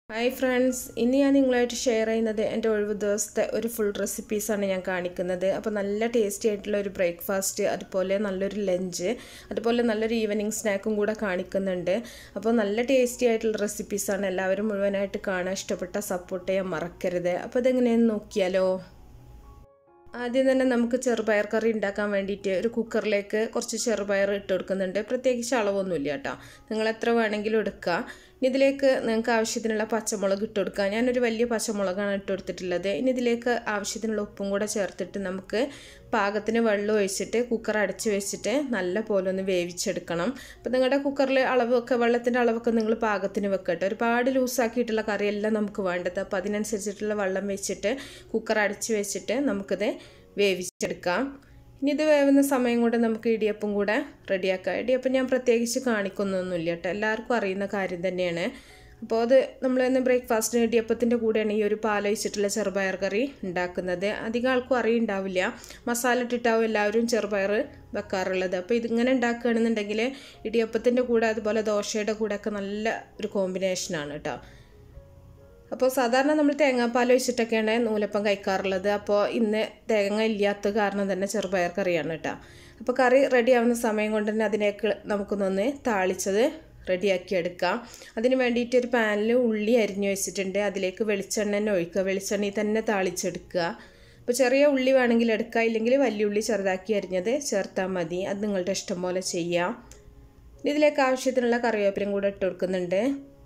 hi friends ഇന്ന് ഞാൻ നിങ്ങളായിട്ട് ഷെയർ ചെയ്യുന്നത് എൻ്റെ ഒഴിവ് ദിവസത്തെ ഒരു ഫുൾ റെസിപ്പീസാണ് ഞാൻ കാണിക്കുന്നത് അപ്പോൾ നല്ല ടേസ്റ്റി ആയിട്ടുള്ള ഒരു ബ്രേക്ക്ഫാസ്റ്റ് അതുപോലെ നല്ലൊരു ലഞ്ച് അതുപോലെ നല്ലൊരു ഈവനിങ് സ്നാക്കും കൂടെ കാണിക്കുന്നുണ്ട് അപ്പോൾ നല്ല ടേസ്റ്റി ആയിട്ടുള്ള റെസിപ്പീസാണ് എല്ലാവരും മുഴുവനായിട്ട് കാണാൻ ഇഷ്ടപ്പെട്ട സപ്പോർട്ട് ചെയ്യാൻ മറക്കരുത് അപ്പോൾ ഇതെങ്ങനെയെന്ന് നോക്കിയാലോ ആദ്യം തന്നെ നമുക്ക് ചെറുപയർ കറി ഉണ്ടാക്കാൻ വേണ്ടിയിട്ട് ഒരു കുക്കറിലേക്ക് കുറച്ച് ചെറുപയർ ഇട്ട് കൊടുക്കുന്നുണ്ട് പ്രത്യേകിച്ച് അളവൊന്നുമില്ല കേട്ടോ നിങ്ങൾ എത്ര വേണമെങ്കിലും എടുക്കുക ഇനി ഇതിലേക്ക് നിങ്ങൾക്ക് ആവശ്യത്തിനുള്ള പച്ചമുളക് ഇട്ട് കൊടുക്കുക ഞാനൊരു വലിയ പച്ചമുളകാണ് ഇട്ട് കൊടുത്തിട്ടുള്ളത് ഇനി ഇതിലേക്ക് ആവശ്യത്തിനുള്ള ഉപ്പും കൂടെ ചേർത്തിട്ട് നമുക്ക് പാകത്തിന് വെള്ളം ഒഴിച്ചിട്ട് കുക്കർ അടച്ച് വെച്ചിട്ട് നല്ല പോലെ ഒന്ന് വേവിച്ചെടുക്കണം അപ്പോൾ നിങ്ങളുടെ കുക്കറിൽ അളവൊക്കെ വെള്ളത്തിൻ്റെ അളവൊക്കെ നിങ്ങൾ പാകത്തിന് വെക്കട്ടെ ഒരുപാട് ലൂസാക്കിയിട്ടുള്ള കറിയെല്ലാം നമുക്ക് വേണ്ടത് അപ്പോൾ അതിനനുസരിച്ചിട്ടുള്ള വെള്ളം വെച്ചിട്ട് കുക്കർ അടച്ച് വെച്ചിട്ട് നമുക്കിത് വേവിച്ചെടുക്കാം ഇനി ഇത് വേവുന്ന സമയം കൊണ്ട് നമുക്ക് ഇടിയപ്പം കൂടെ റെഡിയാക്കാം ഇടിയപ്പം ഞാൻ പ്രത്യേകിച്ച് കാണിക്കുന്നൊന്നുമില്ല കേട്ടോ എല്ലാവർക്കും അറിയുന്ന കാര്യം തന്നെയാണ് അപ്പോൾ അത് നമ്മൾ ഇന്ന് ബ്രേക്ക്ഫാസ്റ്റിന് ഇടിയപ്പത്തിൻ്റെ കൂടെയാണ് ഈ ഒരു പാലൊഴിച്ചിട്ടുള്ള ചെറുപയർ കറി ഉണ്ടാക്കുന്നത് അധികം ആൾക്കും അറിയുണ്ടാവില്ല മസാല ഇട്ടിട്ടാവും എല്ലാവരും ചെറുപയർ വെക്കാറുള്ളത് അപ്പോൾ ഇതിങ്ങനെ ഉണ്ടാക്കുകയാണെന്നുണ്ടെങ്കിൽ ഇടിയപ്പത്തിൻ്റെ കൂടെ അതുപോലെ ദോശയുടെ കൂടെയൊക്കെ നല്ല ഒരു കോമ്പിനേഷനാണ് കേട്ടോ അപ്പോൾ സാധാരണ നമ്മൾ തേങ്ങാപ്പാൽ ഒഴിച്ചിട്ടൊക്കെയാണ് നൂലപ്പം കഴിക്കാറുള്ളത് അപ്പോൾ ഇന്ന് തേങ്ങ ഇല്ലാത്ത കാരണം തന്നെ ചെറുപയർ കറിയാണ് കേട്ടോ അപ്പോൾ കറി റെഡി ആവുന്ന സമയം കൊണ്ട് തന്നെ അതിനേക്ക് നമുക്കൊന്നൊന്ന് താളിച്ചത് റെഡിയാക്കി എടുക്കാം അതിന് വേണ്ടിയിട്ട് ഒരു പാനിൽ ഉള്ളി അരിഞ്ഞു വെച്ചിട്ടുണ്ട് അതിലേക്ക് വെളിച്ചെണ്ണ തന്നെ ഒഴിക്കുക വെളിച്ചെണ്ണയിൽ തന്നെ താളിച്ചെടുക്കുക അപ്പോൾ ചെറിയ ഉള്ളി വേണമെങ്കിൽ എടുക്കുക ഇല്ലെങ്കിൽ വലിയ ഉള്ളി ചെറുതാക്കി അരിഞ്ഞത് ചേർത്താൽ മതി അത് നിങ്ങളുടെ ഇഷ്ടം പോലെ ചെയ്യാം ഇതിലേക്ക് ആവശ്യത്തിനുള്ള കറിവേപ്പിലും കൂടെ ഇട്ട് കൊടുക്കുന്നുണ്ട്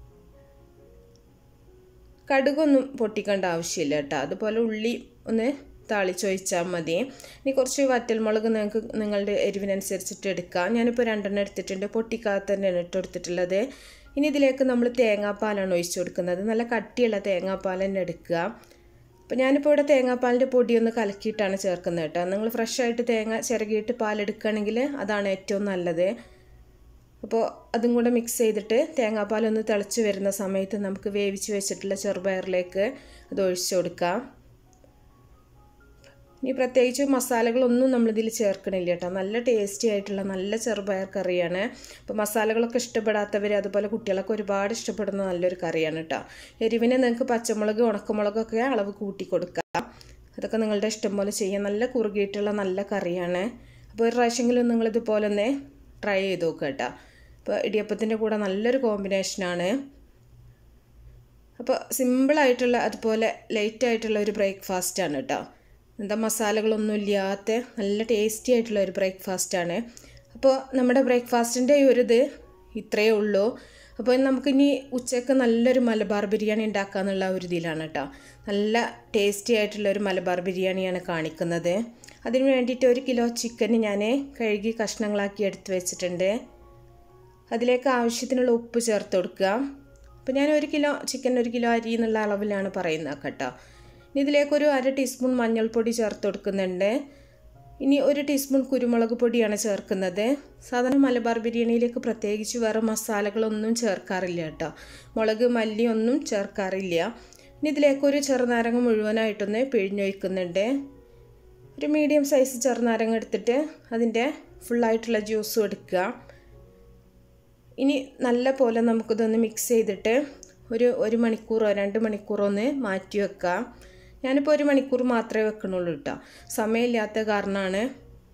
കടുകൊന്നും പൊട്ടിക്കേണ്ട ആവശ്യമില്ല കേട്ടോ അതുപോലെ ഉള്ളി ഒന്ന് താളിച്ചൊഴിച്ചാൽ മതി ഇനി കുറച്ച് വറ്റൽമുളക് നിങ്ങൾക്ക് നിങ്ങളുടെ എരിവിനനുസരിച്ചിട്ട് എടുക്കാം ഞാനിപ്പോൾ രണ്ടെണ്ണം എടുത്തിട്ടുണ്ട് പൊട്ടിക്കാതെ തന്നെയാണ് ഇട്ട് കൊടുത്തിട്ടുള്ളത് ഇനി ഇതിലേക്ക് നമ്മൾ തേങ്ങാപ്പാലാണ് ഒഴിച്ചു കൊടുക്കുന്നത് നല്ല കട്ടിയുള്ള തേങ്ങാപ്പാൽ തന്നെ എടുക്കുക അപ്പോൾ ഞാനിപ്പോൾ ഇവിടെ തേങ്ങാപ്പാലിൻ്റെ പൊടി ഒന്ന് കലക്കിയിട്ടാണ് ചേർക്കുന്നത് കേട്ടോ നിങ്ങൾ ഫ്രഷായിട്ട് തേങ്ങ ചിരകിയിട്ട് പാലെടുക്കുകയാണെങ്കിൽ അതാണ് ഏറ്റവും നല്ലത് അപ്പോൾ അതും കൂടെ മിക്സ് ചെയ്തിട്ട് തേങ്ങാപ്പാലൊന്ന് തിളച്ച് വരുന്ന സമയത്ത് നമുക്ക് വേവിച്ച് വെച്ചിട്ടുള്ള ചെറുപയറിലേക്ക് അത് ഒഴിച്ചു കൊടുക്കാം ഇനി പ്രത്യേകിച്ച് മസാലകളൊന്നും നമ്മളിതിൽ ചേർക്കണില്ല കേട്ടോ നല്ല ടേസ്റ്റി ആയിട്ടുള്ള നല്ല ചെറുപയർ കറിയാണ് അപ്പോൾ മസാലകളൊക്കെ ഇഷ്ടപ്പെടാത്തവർ അതുപോലെ കുട്ടികളൊക്കെ ഒരുപാട് ഇഷ്ടപ്പെടുന്ന നല്ലൊരു കറിയാണ് കേട്ടോ എരിവിന് നിങ്ങൾക്ക് പച്ചമുളക് ഉണക്കമുളകൊക്കെ അളവ് കൂട്ടി കൊടുക്കാം അതൊക്കെ നിങ്ങളുടെ ഇഷ്ടം പോലെ ചെയ്യാം നല്ല കുറുകിയിട്ടുള്ള നല്ല കറിയാണ് അപ്പോൾ ഒരു പ്രാവശ്യമെങ്കിലും നിങ്ങളിതുപോലെ ഒന്ന് ട്രൈ ചെയ്ത് നോക്കുക കേട്ടോ അപ്പോൾ ഇടിയപ്പത്തിൻ്റെ കൂടെ നല്ലൊരു കോമ്പിനേഷനാണ് അപ്പോൾ സിമ്പിളായിട്ടുള്ള അതുപോലെ ലൈറ്റ് ആയിട്ടുള്ള ഒരു ബ്രേക്ക്ഫാസ്റ്റാണ് കേട്ടോ എന്താ മസാലകളൊന്നും ഇല്ലാത്ത നല്ല ടേസ്റ്റി ആയിട്ടുള്ള ഒരു ബ്രേക്ക്ഫാസ്റ്റാണ് അപ്പോൾ നമ്മുടെ ബ്രേക്ക്ഫാസ്റ്റിൻ്റെ ഈ ഒരു ഇത് ഇത്രയേ ഉള്ളൂ അപ്പോൾ നമുക്കിനി ഉച്ചയ്ക്ക് നല്ലൊരു മലബാർ ബിരിയാണി ഉണ്ടാക്കാന്നുള്ള ഒരു ഇതിലാണ് കേട്ടോ നല്ല ടേസ്റ്റി ആയിട്ടുള്ള ഒരു മലബാർ ബിരിയാണിയാണ് കാണിക്കുന്നത് അതിന് വേണ്ടിയിട്ട് ഒരു കിലോ ചിക്കൻ ഞാൻ കഴുകി കഷ്ണങ്ങളാക്കി എടുത്ത് വെച്ചിട്ടുണ്ട് അതിലേക്ക് ആവശ്യത്തിനുള്ള ഉപ്പ് ചേർത്ത് കൊടുക്കുക അപ്പോൾ ഞാൻ ഒരു കിലോ ചിക്കൻ ഒരു കിലോ അരി എന്നുള്ള അളവിലാണ് പറയുന്നത് കേട്ടോ ഇനി ഇതിലേക്കൊരു അര ടീസ്പൂൺ മഞ്ഞൾപ്പൊടി ചേർത്ത് കൊടുക്കുന്നുണ്ട് ഇനി ഒരു ടീസ്പൂൺ കുരുമുളക് പൊടിയാണ് ചേർക്കുന്നത് സാധാരണ മലബാർ ബിരിയാണിയിലേക്ക് പ്രത്യേകിച്ച് വേറെ മസാലകളൊന്നും ചേർക്കാറില്ല കേട്ടോ മുളക് മല്ലി ഒന്നും ചേർക്കാറില്ല ഇനി ഇതിലേക്കൊരു ചെറുനാരങ്ങ മുഴുവനായിട്ടൊന്ന് പിഴിഞ്ഞൊഴിക്കുന്നുണ്ട് ഒരു മീഡിയം സൈസ് ചെറുനാരങ്ങ എടുത്തിട്ട് അതിൻ്റെ ഫുള്ളായിട്ടുള്ള ജ്യൂസും എടുക്കുക ഇനി നല്ല പോലെ നമുക്കിതൊന്ന് മിക്സ് ചെയ്തിട്ട് ഒരു ഒരു മണിക്കൂറോ രണ്ട് മണിക്കൂറോ ഒന്ന് മാറ്റി വെക്കാം ഞാനിപ്പോൾ ഒരു മണിക്കൂർ മാത്രമേ വെക്കണുള്ളൂ കേട്ടോ സമയമില്ലാത്ത കാരണമാണ്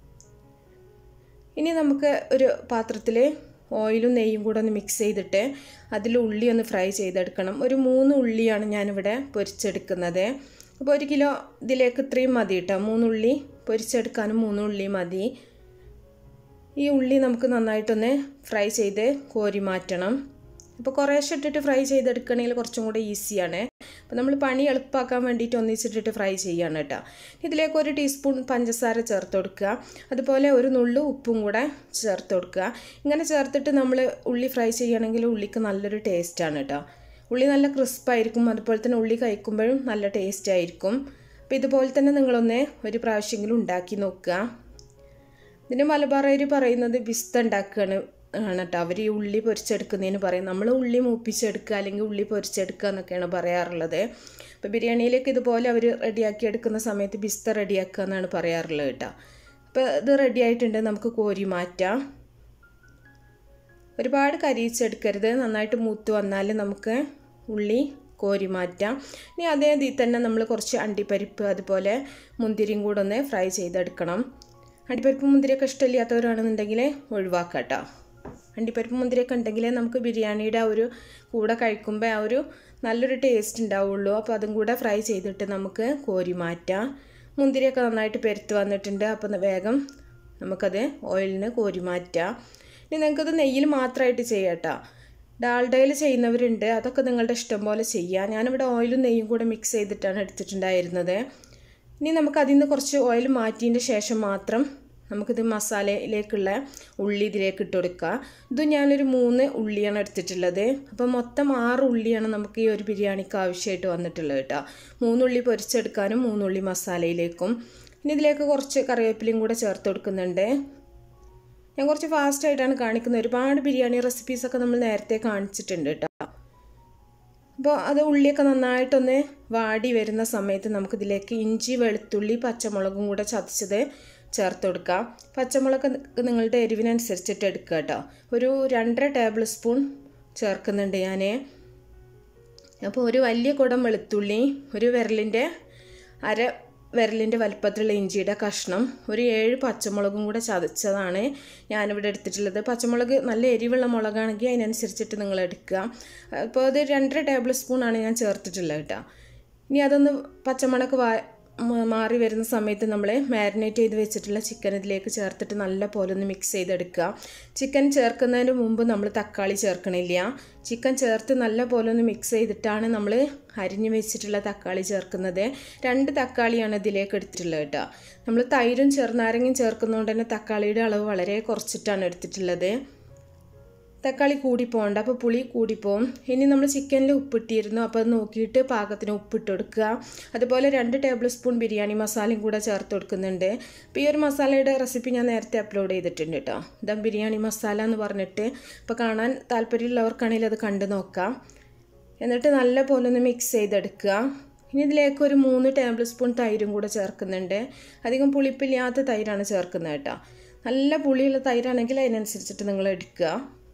ഇനി നമുക്ക് ഒരു പാത്രത്തിൽ ഓയിലും നെയ്യും കൂടെ ഒന്ന് മിക്സ് ചെയ്തിട്ട് അതിൽ ഉള്ളി ഒന്ന് ഫ്രൈ ചെയ്തെടുക്കണം ഒരു മൂന്ന് ഉള്ളിയാണ് ഞാനിവിടെ പൊരിച്ചെടുക്കുന്നത് അപ്പോൾ ഒരു കിലോ ഇതിലേക്ക് ഇത്രയും മതി കേട്ടോ മൂന്നുള്ളി പൊരിച്ചെടുക്കാനും മൂന്ന് ഉള്ളി മതി ഈ ഉള്ളി നമുക്ക് നന്നായിട്ടൊന്ന് ഫ്രൈ ചെയ്ത് കോരി മാറ്റണം അപ്പോൾ കുറേശ്ശെ ഇട്ടിട്ട് ഫ്രൈ ചെയ്തെടുക്കണമെങ്കിൽ കുറച്ചും കൂടെ ഈസിയാണ് അപ്പോൾ നമ്മൾ പണി എളുപ്പമാക്കാൻ വേണ്ടിയിട്ട് ഒന്നിച്ചിട്ടിട്ട് ഫ്രൈ ചെയ്യാണ് കേട്ടോ ഇതിലേക്ക് ഒരു ടീസ്പൂൺ പഞ്ചസാര ചേർത്ത് കൊടുക്കുക അതുപോലെ ഒരു നുള്ളു ഉപ്പും കൂടെ ചേർത്ത് കൊടുക്കുക ഇങ്ങനെ ചേർത്തിട്ട് നമ്മൾ ഉള്ളി ഫ്രൈ ചെയ്യുകയാണെങ്കിൽ ഉള്ളിക്ക് നല്ലൊരു ടേസ്റ്റാണ് കേട്ടോ ഉള്ളി നല്ല ക്രിസ്പായിരിക്കും അതുപോലെ തന്നെ ഉള്ളി കഴിക്കുമ്പോഴും നല്ല ടേസ്റ്റ് ആയിരിക്കും അപ്പോൾ ഇതുപോലെ തന്നെ നിങ്ങളൊന്ന് ഒരു പ്രാവശ്യമെങ്കിലും ഉണ്ടാക്കി നോക്കുക ഇതിന് മലബാറേര് പറയുന്നത് ബിസ്ത ഉണ്ടാക്കുകയാണ് ആണ് കേട്ടോ അവർ ഈ ഉള്ളി പൊരിച്ചെടുക്കുന്നതിന് പറയും നമ്മൾ ഉള്ളി മൂപ്പിച്ചെടുക്കുക അല്ലെങ്കിൽ ഉള്ളി പൊരിച്ചെടുക്കുക എന്നൊക്കെയാണ് പറയാറുള്ളത് അപ്പോൾ ബിരിയാണിയിലേക്ക് ഇതുപോലെ അവർ റെഡിയാക്കി എടുക്കുന്ന സമയത്ത് ബിസ്ത റെഡിയാക്കുക എന്നാണ് പറയാറുള്ളത് കേട്ടോ അപ്പോൾ ഇത് റെഡി ആയിട്ടുണ്ട് നമുക്ക് കോരി മാറ്റാം ഒരുപാട് കരിയിച്ചെടുക്കരുത് നന്നായിട്ട് മൂത്ത് വന്നാൽ നമുക്ക് ഉള്ളി കോരി മാറ്റാം ഇനി അതേ ഇതിൽ തന്നെ നമ്മൾ കുറച്ച് അണ്ടിപ്പരിപ്പ് അതുപോലെ മുന്തിരിയും കൂടെ ഒന്ന് ഫ്രൈ ചെയ്തെടുക്കണം അണ്ടിപ്പരിപ്പ് മുന്തിരിയൊക്കെ ഇഷ്ടമില്ലാത്തവരാണെന്നുണ്ടെങ്കിൽ ഒഴിവാക്കാം കേട്ടോ അണ്ടിപ്പരിപ്പ് മുന്തിരിയൊക്കെ ഉണ്ടെങ്കിൽ നമുക്ക് ബിരിയാണിയുടെ ആ ഒരു കൂടെ കഴിക്കുമ്പോൾ ആ ഒരു നല്ലൊരു ടേസ്റ്റ് ഉണ്ടാവുള്ളൂ അപ്പോൾ അതും കൂടെ ഫ്രൈ ചെയ്തിട്ട് നമുക്ക് കോരി മാറ്റാം മുന്തിരിയൊക്കെ നന്നായിട്ട് പെരുത്ത് വന്നിട്ടുണ്ട് അപ്പോൾ വേഗം നമുക്കത് ഓയിലിന് കോരി മാറ്റാം ഇനി നിങ്ങൾക്കത് നെയ്യിൽ മാത്രമായിട്ട് ചെയ്യാം കേട്ടോ ഡാൽഡയിൽ ചെയ്യുന്നവരുണ്ട് അതൊക്കെ നിങ്ങളുടെ ഇഷ്ടം പോലെ ചെയ്യാം ഞാനിവിടെ ഓയിലും നെയ്യും കൂടെ മിക്സ് ചെയ്തിട്ടാണ് എടുത്തിട്ടുണ്ടായിരുന്നത് ഇനി നമുക്ക് അതിൽ നിന്ന് കുറച്ച് ഓയിൽ മാറ്റിയതിൻ്റെ ശേഷം മാത്രം നമുക്കിത് മസാലയിലേക്കുള്ള ഉള്ളി ഇതിലേക്ക് ഇട്ട് കൊടുക്കുക ഇത് ഞാനൊരു മൂന്ന് ഉള്ളിയാണ് എടുത്തിട്ടുള്ളത് അപ്പോൾ മൊത്തം ആറ് ഉള്ളിയാണ് നമുക്ക് ഈ ഒരു ബിരിയാണിക്ക് ആവശ്യമായിട്ട് വന്നിട്ടുള്ളത് കേട്ടോ മൂന്നുള്ളി പൊരിച്ചെടുക്കാനും മൂന്നുള്ളി മസാലയിലേക്കും ഇനി ഇതിലേക്ക് കുറച്ച് കറിവേപ്പിലയും കൂടെ ചേർത്ത് കൊടുക്കുന്നുണ്ട് ഞാൻ കുറച്ച് ഫാസ്റ്റായിട്ടാണ് കാണിക്കുന്നത് ഒരുപാട് ബിരിയാണി റെസിപ്പീസൊക്കെ നമ്മൾ നേരത്തെ കാണിച്ചിട്ടുണ്ട് കേട്ടോ അപ്പോൾ അത് ഉള്ളിയൊക്കെ നന്നായിട്ടൊന്ന് വാടി വരുന്ന സമയത്ത് നമുക്കിതിലേക്ക് ഇഞ്ചി വെളുത്തുള്ളി പച്ചമുളകും കൂടെ ചതച്ചത് ചേർത്ത് കൊടുക്കാം പച്ചമുളക് നിങ്ങളുടെ എരിവിനനുസരിച്ചിട്ട് എടുക്കുക കേട്ടോ ഒരു രണ്ടര ടേബിൾ സ്പൂൺ ചേർക്കുന്നുണ്ട് ഞാൻ അപ്പോൾ ഒരു വലിയ കുടം വെളുത്തുള്ളി ഒരു വിരലിൻ്റെ അര വിരലിൻ്റെ വലുപ്പത്തിലുള്ള ഇഞ്ചിയുടെ കഷ്ണം ഒരു ഏഴ് പച്ചമുളകും കൂടെ ചതച്ചതാണ് ഞാനിവിടെ എടുത്തിട്ടുള്ളത് പച്ചമുളക് നല്ല എരിവുള്ള മുളകാണെങ്കിൽ അതിനനുസരിച്ചിട്ട് നിങ്ങൾ എടുക്കുക അപ്പോൾ അത് രണ്ടര ടേബിൾ സ്പൂണാണ് ഞാൻ ചേർത്തിട്ടുള്ളത് കേട്ടോ ഇനി അതൊന്ന് പച്ചമുളക് വാ മാറി വരുന്ന സമയത്ത് നമ്മൾ മാരിനേറ്റ് ചെയ്ത് വെച്ചിട്ടുള്ള ചിക്കൻ ഇതിലേക്ക് ചേർത്തിട്ട് നല്ല പോലെ ഒന്ന് മിക്സ് ചെയ്തെടുക്കുക ചിക്കൻ ചേർക്കുന്നതിന് മുമ്പ് നമ്മൾ തക്കാളി ചേർക്കണില്ല ചിക്കൻ ചേർത്ത് നല്ല പോലെ ഒന്ന് മിക്സ് ചെയ്തിട്ടാണ് നമ്മൾ അരിഞ്ഞു വെച്ചിട്ടുള്ള തക്കാളി ചേർക്കുന്നത് രണ്ട് തക്കാളിയാണ് ഇതിലേക്ക് എടുത്തിട്ടുള്ളത് കേട്ടോ നമ്മൾ തൈരും ചെറുനാരങ്ങയും ചേർക്കുന്നതുകൊണ്ട് തന്നെ തക്കാളിയുടെ അളവ് വളരെ കുറച്ചിട്ടാണ് എടുത്തിട്ടുള്ളത് തക്കാളി കൂടി പോകണ്ട അപ്പോൾ പുളി കൂടിപ്പോവും ഇനി നമ്മൾ ചിക്കനിൽ ഉപ്പിട്ടിരുന്നു അപ്പോൾ അത് നോക്കിയിട്ട് പാകത്തിന് ഉപ്പിട്ട് കൊടുക്കുക അതുപോലെ രണ്ട് ടേബിൾ സ്പൂൺ ബിരിയാണി മസാലയും കൂടെ ചേർത്ത് കൊടുക്കുന്നുണ്ട് അപ്പോൾ ഈ ഒരു മസാലയുടെ റെസിപ്പി ഞാൻ നേരത്തെ അപ്ലോഡ് ചെയ്തിട്ടുണ്ട് കേട്ടോ ദം ബിരിയാണി മസാല എന്ന് പറഞ്ഞിട്ട് അപ്പോൾ കാണാൻ താല്പര്യമുള്ളവർക്കാണെങ്കിൽ അത് കണ്ടു നോക്കാം എന്നിട്ട് നല്ല പോലെ ഒന്ന് മിക്സ് ചെയ്തെടുക്കുക ഇനി ഇതിലേക്ക് ഒരു മൂന്ന് ടേബിൾ സ്പൂൺ തൈരും കൂടെ ചേർക്കുന്നുണ്ട് അധികം പുളിപ്പില്ലാത്ത തൈരാണ് ചേർക്കുന്നത് കേട്ടോ നല്ല പുളിയുള്ള തൈരാണെങ്കിൽ അതിനനുസരിച്ചിട്ട് നിങ്ങൾ എടുക്കുക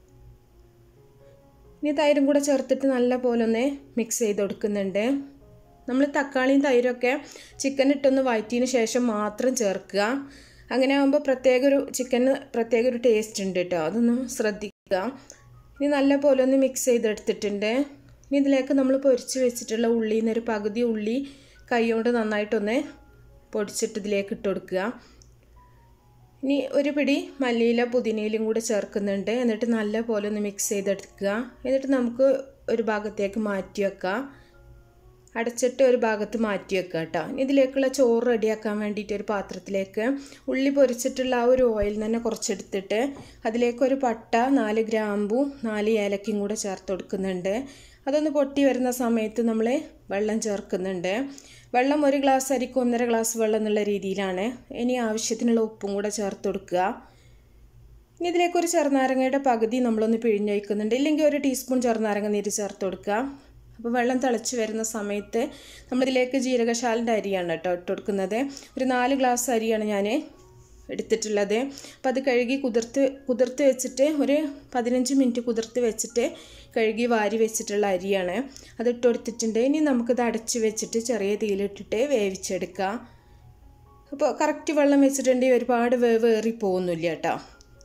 ഇനി തൈരും കൂടെ ചേർത്തിട്ട് നല്ല പോലെ ഒന്ന് മിക്സ് ചെയ്ത് കൊടുക്കുന്നുണ്ട് നമ്മൾ തക്കാളിയും തൈരൊക്കെ ചിക്കൻ ഇട്ടൊന്ന് വഴറ്റിയതിന് ശേഷം മാത്രം ചേർക്കുക അങ്ങനെ ആകുമ്പോൾ പ്രത്യേക ഒരു ചിക്കന് പ്രത്യേക ഒരു ടേസ്റ്റ് ഉണ്ട് കേട്ടോ അതൊന്ന് ശ്രദ്ധിക്കുക ഇനി നല്ല പോലെ ഒന്ന് മിക്സ് ചെയ്തെടുത്തിട്ടുണ്ട് ഇനി ഇതിലേക്ക് നമ്മൾ പൊരിച്ച് വെച്ചിട്ടുള്ള ഉള്ളിയിൽ നിന്നൊരു പകുതി ഉള്ളി കൈകൊണ്ട് നന്നായിട്ടൊന്ന് പൊടിച്ചിട്ട് ഇതിലേക്ക് ഇട്ട് കൊടുക്കുക ഇനി ഒരു പിടി മല്ലിയില പുതിനയിലും കൂടെ ചേർക്കുന്നുണ്ട് എന്നിട്ട് നല്ല പോലെ ഒന്ന് മിക്സ് ചെയ്തെടുക്കുക എന്നിട്ട് നമുക്ക് ഒരു ഭാഗത്തേക്ക് മാറ്റി വെക്കാം അടച്ചിട്ട് ഒരു ഭാഗത്ത് മാറ്റി വെക്കുക കേട്ടോ ഇനി ഇതിലേക്കുള്ള ചോറ് റെഡിയാക്കാൻ വേണ്ടിയിട്ട് ഒരു പാത്രത്തിലേക്ക് ഉള്ളി പൊരിച്ചിട്ടുള്ള ആ ഒരു ഓയിൽ തന്നെ കുറച്ചെടുത്തിട്ട് അതിലേക്ക് ഒരു പട്ട നാല് ഗ്രാമ്പു നാല് ഏലക്കയും കൂടെ ചേർത്ത് കൊടുക്കുന്നുണ്ട് അതൊന്ന് പൊട്ടി വരുന്ന സമയത്ത് നമ്മൾ വെള്ളം ചേർക്കുന്നുണ്ട് വെള്ളം ഒരു ഗ്ലാസ് അരിക്ക് ഒന്നര ഗ്ലാസ് വെള്ളം എന്നുള്ള രീതിയിലാണ് ഇനി ആവശ്യത്തിനുള്ള ഉപ്പും കൂടെ ചേർത്ത് കൊടുക്കുക ഇനി ഇതിലേക്ക് ഒരു ചെറുനാരങ്ങയുടെ പകുതി നമ്മളൊന്ന് പിഴിഞ്ഞൊഴിക്കുന്നുണ്ട് ഇല്ലെങ്കിൽ ഒരു ടീസ്പൂൺ ചെറുനാരങ്ങ നീര് ചേർത്ത് കൊടുക്കുക അപ്പോൾ വെള്ളം തിളച്ച് വരുന്ന സമയത്ത് നമ്മളിതിലേക്ക് ജീരകശാലിൻ്റെ അരിയാണ് കേട്ടോ ഇട്ട് കൊടുക്കുന്നത് ഒരു നാല് ഗ്ലാസ് അരിയാണ് ഞാൻ എടുത്തിട്ടുള്ളത് അപ്പോൾ അത് കഴുകി കുതിർത്ത് കുതിർത്ത് വെച്ചിട്ട് ഒരു പതിനഞ്ച് മിനിറ്റ് കുതിർത്ത് വെച്ചിട്ട് കഴുകി വാരി വെച്ചിട്ടുള്ള അരിയാണ് അത് ഇട്ട് കൊടുത്തിട്ടുണ്ട് ഇനി നമുക്കിത് അടച്ച് വെച്ചിട്ട് ചെറിയ തീയിലിട്ടിട്ട് വേവിച്ചെടുക്കുക അപ്പോൾ കറക്റ്റ് വെള്ളം വെച്ചിട്ടുണ്ടെങ്കിൽ ഒരുപാട് വേവ് ഏറി പോകുന്നില്ല കേട്ടോ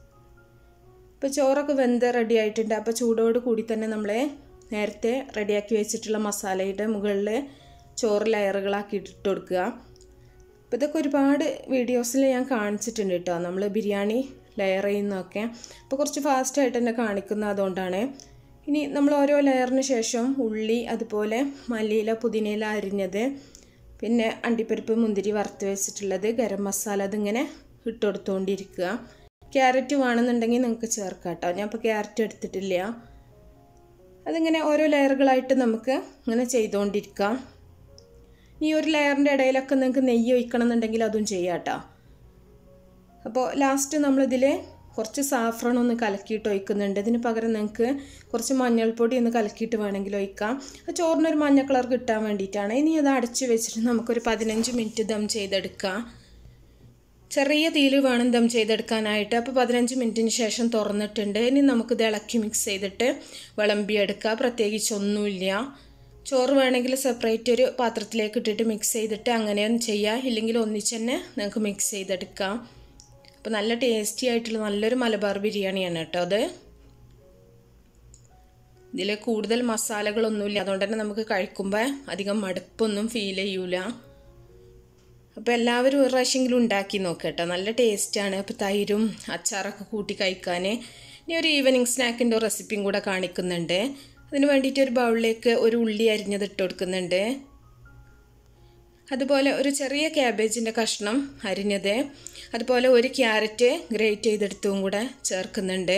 ഇപ്പോൾ ചോറൊക്കെ വെന്ത് റെഡി ആയിട്ടുണ്ട് അപ്പോൾ ചൂടോട് കൂടി തന്നെ നമ്മൾ നേരത്തെ റെഡിയാക്കി വെച്ചിട്ടുള്ള മസാലയുടെ മുകളിൽ ചോറ് ലെയറുകളാക്കി ഇട്ട് കൊടുക്കുക അപ്പോൾ ഇതൊക്കെ ഒരുപാട് വീഡിയോസിൽ ഞാൻ കാണിച്ചിട്ടുണ്ട് കേട്ടോ നമ്മൾ ബിരിയാണി ലെയർ ചെയ്യുന്നതൊക്കെ അപ്പോൾ കുറച്ച് ഫാസ്റ്റായിട്ട് തന്നെ കാണിക്കുന്ന അതുകൊണ്ടാണ് ഇനി നമ്മൾ ഓരോ ലെയറിന് ശേഷം ഉള്ളി അതുപോലെ മല്ലിയില പുതിനയില അരിഞ്ഞത് പിന്നെ അണ്ടിപ്പരിപ്പ് മുന്തിരി വറുത്ത് വെച്ചിട്ടുള്ളത് ഗരം മസാല അതിങ്ങനെ ഇട്ട് കൊടുത്തുകൊണ്ടിരിക്കുക ക്യാരറ്റ് വേണമെന്നുണ്ടെങ്കിൽ നിങ്ങൾക്ക് ചേർക്കാം കേട്ടോ ഞാൻ ഇപ്പോൾ ക്യാരറ്റ് എടുത്തിട്ടില്ല അതിങ്ങനെ ഓരോ ലെയറുകളായിട്ട് നമുക്ക് ഇങ്ങനെ ചെയ്തുകൊണ്ടിരിക്കാം ഈ ഒരു ലെയറിൻ്റെ ഇടയിലൊക്കെ നിങ്ങൾക്ക് നെയ്യ് ഒഴിക്കണം എന്നുണ്ടെങ്കിൽ അതും ചെയ്യാം കേട്ടോ അപ്പോൾ ലാസ്റ്റ് നമ്മളിതിൽ കുറച്ച് സാഫ്രൺ ഒന്ന് കലക്കിയിട്ട് ഒഴിക്കുന്നുണ്ട് ഇതിന് പകരം നിങ്ങൾക്ക് കുറച്ച് മഞ്ഞൾപ്പൊടി ഒന്ന് കലക്കിയിട്ട് വേണമെങ്കിൽ ഒഴിക്കാം ആ ചോറിനൊരു മഞ്ഞ കളർ കിട്ടാൻ വേണ്ടിയിട്ടാണ് ഇനി അത് അടച്ച് വെച്ചിട്ട് നമുക്കൊരു പതിനഞ്ച് മിനിറ്റ് ദം ചെയ്തെടുക്കാം ചെറിയ തീയിൽ വേണം ദം ചെയ്തെടുക്കാനായിട്ട് അപ്പോൾ പതിനഞ്ച് മിനിറ്റിന് ശേഷം തുറന്നിട്ടുണ്ട് ഇനി നമുക്കിത് ഇളക്കി മിക്സ് ചെയ്തിട്ട് വിളമ്പിയെടുക്കുക പ്രത്യേകിച്ച് ഒന്നുമില്ല ചോറ് വേണമെങ്കിൽ സെപ്പറേറ്റ് ഒരു പാത്രത്തിലേക്ക് ഇട്ടിട്ട് മിക്സ് ചെയ്തിട്ട് അങ്ങനെയും ചെയ്യാം ഇല്ലെങ്കിൽ ഒന്നിച്ച് തന്നെ നിങ്ങൾക്ക് മിക്സ് ചെയ്തെടുക്കാം അപ്പോൾ നല്ല ടേസ്റ്റി ആയിട്ടുള്ള നല്ലൊരു മലബാർ ബിരിയാണിയാണ് കേട്ടോ അത് ഇതിൽ കൂടുതൽ മസാലകളൊന്നുമില്ല അതുകൊണ്ട് തന്നെ നമുക്ക് കഴിക്കുമ്പോൾ അധികം മടുപ്പൊന്നും ഫീൽ ചെയ്യൂല അപ്പോൾ എല്ലാവരും ഒരു പ്രാവശ്യമെങ്കിലും ഉണ്ടാക്കി നോക്കുക കേട്ടോ നല്ല ടേസ്റ്റാണ് അപ്പോൾ തൈരും അച്ചാറൊക്കെ കൂട്ടി കഴിക്കാൻ ഇനി ഒരു ഈവനിങ് സ്നാക്കിൻ്റെ റെസിപ്പിയും കൂടെ കാണിക്കുന്നുണ്ട് അതിന് വേണ്ടിയിട്ട് ഒരു ബൗളിലേക്ക് ഒരു ഉള്ളി അരിഞ്ഞത് ഇട്ട് കൊടുക്കുന്നുണ്ട് അതുപോലെ ഒരു ചെറിയ ക്യാബേജിൻ്റെ കഷ്ണം അരിഞ്ഞത് അതുപോലെ ഒരു ക്യാരറ്റ് ഗ്രേറ്റ് ചെയ്തെടുത്തും കൂടെ ചേർക്കുന്നുണ്ട്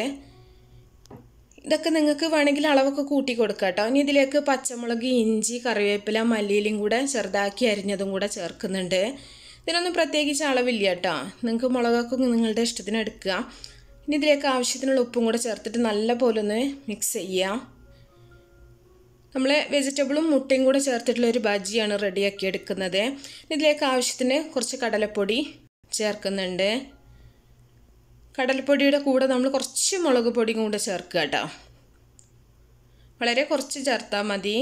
ഇതൊക്കെ നിങ്ങൾക്ക് വേണമെങ്കിൽ അളവൊക്കെ കൂട്ടി കൊടുക്കാം കേട്ടോ ഇനി ഇതിലേക്ക് പച്ചമുളക് ഇഞ്ചി കറിവേപ്പില മല്ലിയിലും കൂടെ ചെറുതാക്കി അരിഞ്ഞതും കൂടെ ചേർക്കുന്നുണ്ട് ഇതിനൊന്നും പ്രത്യേകിച്ച് അളവില്ല കേട്ടോ നിങ്ങൾക്ക് മുളകൊക്കെ നിങ്ങളുടെ ഇഷ്ടത്തിന് എടുക്കുക ഇനി ഇതിലേക്ക് ആവശ്യത്തിനുള്ള ഉപ്പും കൂടെ ചേർത്തിട്ട് നല്ല പോലെ ഒന്ന് മിക്സ് ചെയ്യാം നമ്മൾ വെജിറ്റബിളും മുട്ടയും കൂടെ ചേർത്തിട്ടുള്ള ഒരു ബജിയാണ് റെഡിയാക്കി എടുക്കുന്നത് ഇതിലേക്ക് ആവശ്യത്തിന് കുറച്ച് കടലപ്പൊടി ചേർക്കുന്നുണ്ട് കടലപ്പൊടിയുടെ കൂടെ നമ്മൾ കുറച്ച് മുളക് പൊടിയും കൂടെ ചേർക്കുക കേട്ടോ വളരെ കുറച്ച് ചേർത്താൽ മതി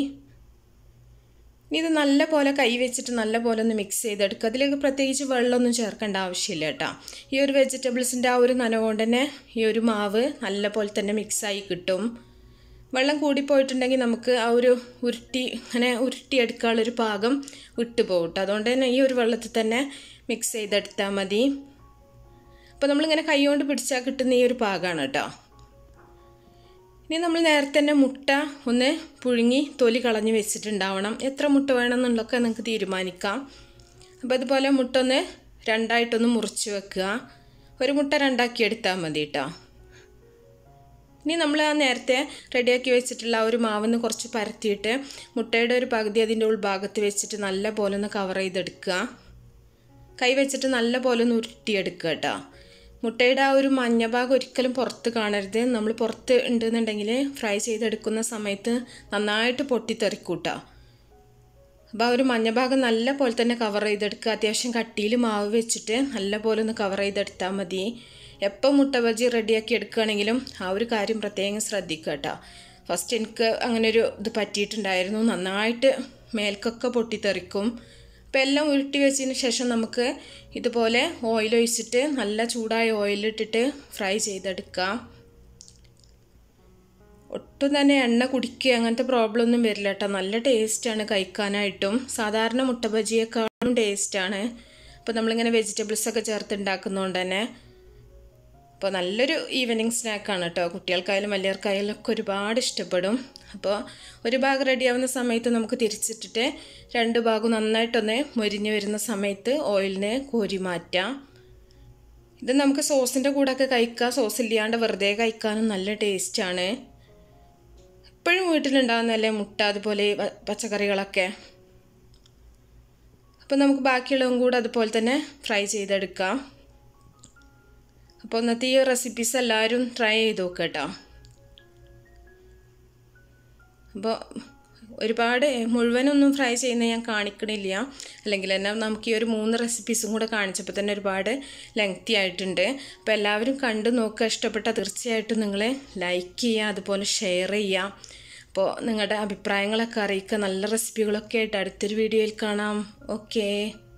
ഇനി ഇത് നല്ല പോലെ കൈ വെച്ചിട്ട് നല്ല പോലെ ഒന്ന് മിക്സ് ചെയ്തെടുക്കുക അതിലേക്ക് പ്രത്യേകിച്ച് വെള്ളമൊന്നും ചേർക്കേണ്ട ആവശ്യമില്ല കേട്ടോ ഈ ഒരു വെജിറ്റബിൾസിൻ്റെ ആ ഒരു നനവുകൊണ്ട് തന്നെ ഈ ഒരു മാവ് നല്ല പോലെ തന്നെ മിക്സായി കിട്ടും വെള്ളം കൂടിപ്പോയിട്ടുണ്ടെങ്കിൽ നമുക്ക് ആ ഒരു ഉരുട്ടി അങ്ങനെ ഉരുട്ടിയെടുക്കാനുള്ളൊരു പാകം വിട്ടു പോകും കേട്ടോ അതുകൊണ്ട് തന്നെ ഈ ഒരു വെള്ളത്തിൽ തന്നെ മിക്സ് ചെയ്തെടുത്താൽ മതി അപ്പോൾ നമ്മളിങ്ങനെ കൈ കൊണ്ട് പിടിച്ചാൽ കിട്ടുന്ന ഈ ഒരു പാകമാണ് കേട്ടോ ഇനി നമ്മൾ നേരത്തെ തന്നെ മുട്ട ഒന്ന് പുഴുങ്ങി തൊലി കളഞ്ഞ് വെച്ചിട്ടുണ്ടാവണം എത്ര മുട്ട വേണമെന്നുള്ളതൊക്കെ നിങ്ങൾക്ക് തീരുമാനിക്കാം അപ്പോൾ അതുപോലെ മുട്ട ഒന്ന് രണ്ടായിട്ടൊന്ന് മുറിച്ച് വെക്കുക ഒരു മുട്ട രണ്ടാക്കി എടുത്താൽ മതി കേട്ടോ ഇനി നമ്മൾ ആ നേരത്തെ റെഡിയാക്കി വെച്ചിട്ടുള്ള ആ ഒരു മാവിന്ന് കുറച്ച് പരത്തിയിട്ട് മുട്ടയുടെ ഒരു പകുതി അതിൻ്റെ ഉൾഭാഗത്ത് വെച്ചിട്ട് നല്ല പോലെ ഒന്ന് കവർ ചെയ്തെടുക്കുക കൈ വെച്ചിട്ട് നല്ല പോലെ ഒന്ന് ഉരുട്ടിയെടുക്കുക കേട്ടോ മുട്ടയുടെ ആ ഒരു മഞ്ഞ ഭാഗം ഒരിക്കലും പുറത്ത് കാണരുത് നമ്മൾ പുറത്ത് ഉണ്ടെന്നുണ്ടെങ്കിൽ ഫ്രൈ ചെയ്തെടുക്കുന്ന സമയത്ത് നന്നായിട്ട് പൊട്ടിത്തെറിക്കൂട്ടോ അപ്പോൾ ആ ഒരു മഞ്ഞ ഭാഗം നല്ല പോലെ തന്നെ കവർ ചെയ്തെടുക്കുക അത്യാവശ്യം കട്ടിയിൽ മാവ് വെച്ചിട്ട് നല്ല പോലെ ഒന്ന് കവർ ചെയ്തെടുത്താൽ മതി എപ്പോൾ മുട്ട ബജി റെഡിയാക്കി എടുക്കുകയാണെങ്കിലും ആ ഒരു കാര്യം പ്രത്യേകം ശ്രദ്ധിക്കുക കേട്ടോ ഫസ്റ്റ് എനിക്ക് അങ്ങനെ ഒരു ഇത് പറ്റിയിട്ടുണ്ടായിരുന്നു നന്നായിട്ട് മേൽക്കൊക്കെ പൊട്ടിത്തെറിക്കും അപ്പോൾ എല്ലാം ഉരുട്ടി വെച്ചതിന് ശേഷം നമുക്ക് ഇതുപോലെ ഓയിൽ ഒഴിച്ചിട്ട് നല്ല ചൂടായ ഓയിലിട്ടിട്ട് ഫ്രൈ ചെയ്തെടുക്കാം ഒട്ടും തന്നെ എണ്ണ കുടിക്കുക അങ്ങനത്തെ പ്രോബ്ലം ഒന്നും വരില്ല കേട്ടോ നല്ല ടേസ്റ്റാണ് കഴിക്കാനായിട്ടും സാധാരണ മുട്ട ബജിയേക്കാളും ടേസ്റ്റാണ് അപ്പോൾ നമ്മളിങ്ങനെ വെജിറ്റബിൾസ് ഒക്കെ ചേർത്ത് ഉണ്ടാക്കുന്നതുകൊണ്ട് തന്നെ അപ്പോൾ നല്ലൊരു ഈവനിങ് സ്നാക്കാണ് കേട്ടോ കുട്ടികൾക്കായാലും വലിയവർക്കായാലും ഒക്കെ ഒരുപാട് ഇഷ്ടപ്പെടും അപ്പോൾ ഒരു ഭാഗം റെഡിയാവുന്ന സമയത്ത് നമുക്ക് തിരിച്ചിട്ടിട്ട് രണ്ട് ഭാഗം നന്നായിട്ടൊന്ന് മൊരിഞ്ഞ് വരുന്ന സമയത്ത് ഓയിലിന് കോരി മാറ്റാം ഇത് നമുക്ക് സോസിൻ്റെ കൂടെയൊക്കെ കഴിക്കാം സോസ് ഇല്ലാണ്ട് വെറുതെ കഴിക്കാനും നല്ല ടേസ്റ്റാണ് എപ്പോഴും വീട്ടിലുണ്ടാകുന്നതല്ലേ മുട്ട അതുപോലെ പച്ചക്കറികളൊക്കെ അപ്പോൾ നമുക്ക് ബാക്കിയുള്ളതും കൂടെ അതുപോലെ തന്നെ ഫ്രൈ ചെയ്തെടുക്കാം അപ്പോൾ ഇന്നത്തെ ഈ റെസിപ്പീസ് എല്ലാവരും ട്രൈ ചെയ്ത് നോക്കുക കേട്ടോ അപ്പോൾ ഒരുപാട് മുഴുവനൊന്നും ഫ്രൈ ചെയ്യുന്നത് ഞാൻ കാണിക്കണില്ല അല്ലെങ്കിൽ തന്നെ നമുക്ക് ഈ ഒരു മൂന്ന് റെസിപ്പീസും കൂടെ കാണിച്ചപ്പോൾ തന്നെ ഒരുപാട് ലെങ്തി ആയിട്ടുണ്ട് അപ്പോൾ എല്ലാവരും കണ്ടു നോക്കുക ഇഷ്ടപ്പെട്ടാൽ തീർച്ചയായിട്ടും നിങ്ങൾ ലൈക്ക് ചെയ്യുക അതുപോലെ ഷെയർ ചെയ്യുക അപ്പോൾ നിങ്ങളുടെ അഭിപ്രായങ്ങളൊക്കെ അറിയിക്കുക നല്ല റെസിപ്പികളൊക്കെ ആയിട്ട് അടുത്തൊരു വീഡിയോയിൽ കാണാം ഓക്കേ